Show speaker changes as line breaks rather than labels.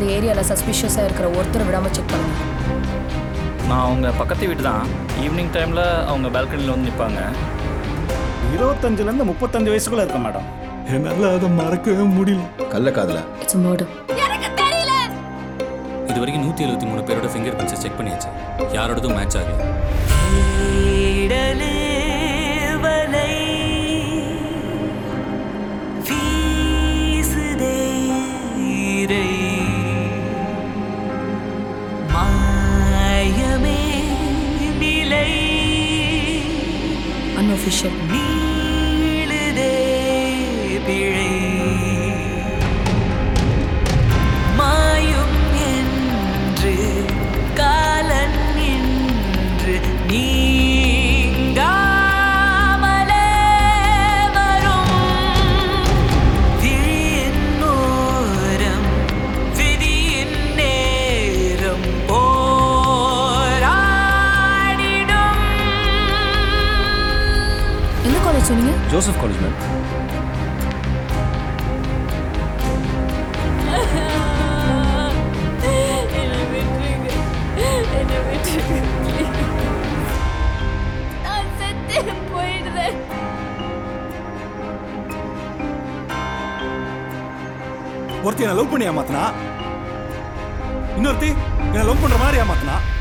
ஏரியாவில் சஸ்பிஷியஸாக இருக்கிற ஒருத்தர் விடாமல் செக் பண்ணுங்க
நான் அவங்க பக்கத்து வீட்டு தான் ஈவினிங் டைமில் அவங்க பால்கனியில் வந்து நிற்பாங்க
இருபத்தஞ்சுலேருந்து முப்பத்தஞ்சு வயசுக்குள்ள இருக்கும் மேடம்
என்னால் அதை மறக்கவே முடியல
கள்ள காதல
இட்ஸ் மர்டர்
இது வரைக்கும் நூற்றி எழுபத்தி மூணு பேரோட ஃபிங்கர் பிரிண்ட்ஸை செக் பண்ணியாச்சு யாரோடதும் மேட்ச் ஆகல
தேடலே வலை வீசுதே இரை மாயமே நிலை
அன்அஃபிஷியல்
நீளுதே பிழை மாயும் என்று காலன் என்று நீங்காமலே வரும் விழியின் ஓரம் விதியின் நேரம் போராடிடும்
எந்த காலேஜ் சொன்னீங்க
ஜோசப் காலேஜ் மேம்
என்னை விட்டுருங்க என்னை விட்டுருங்க please. நான் செத்து போயிடுறேன்
ஒருத்தி என்ன லவ் பண்ணி ஏமாத்தினா இன்னொருத்தி என்ன லவ் பண்ற மாதிரி ஏமாத்தினா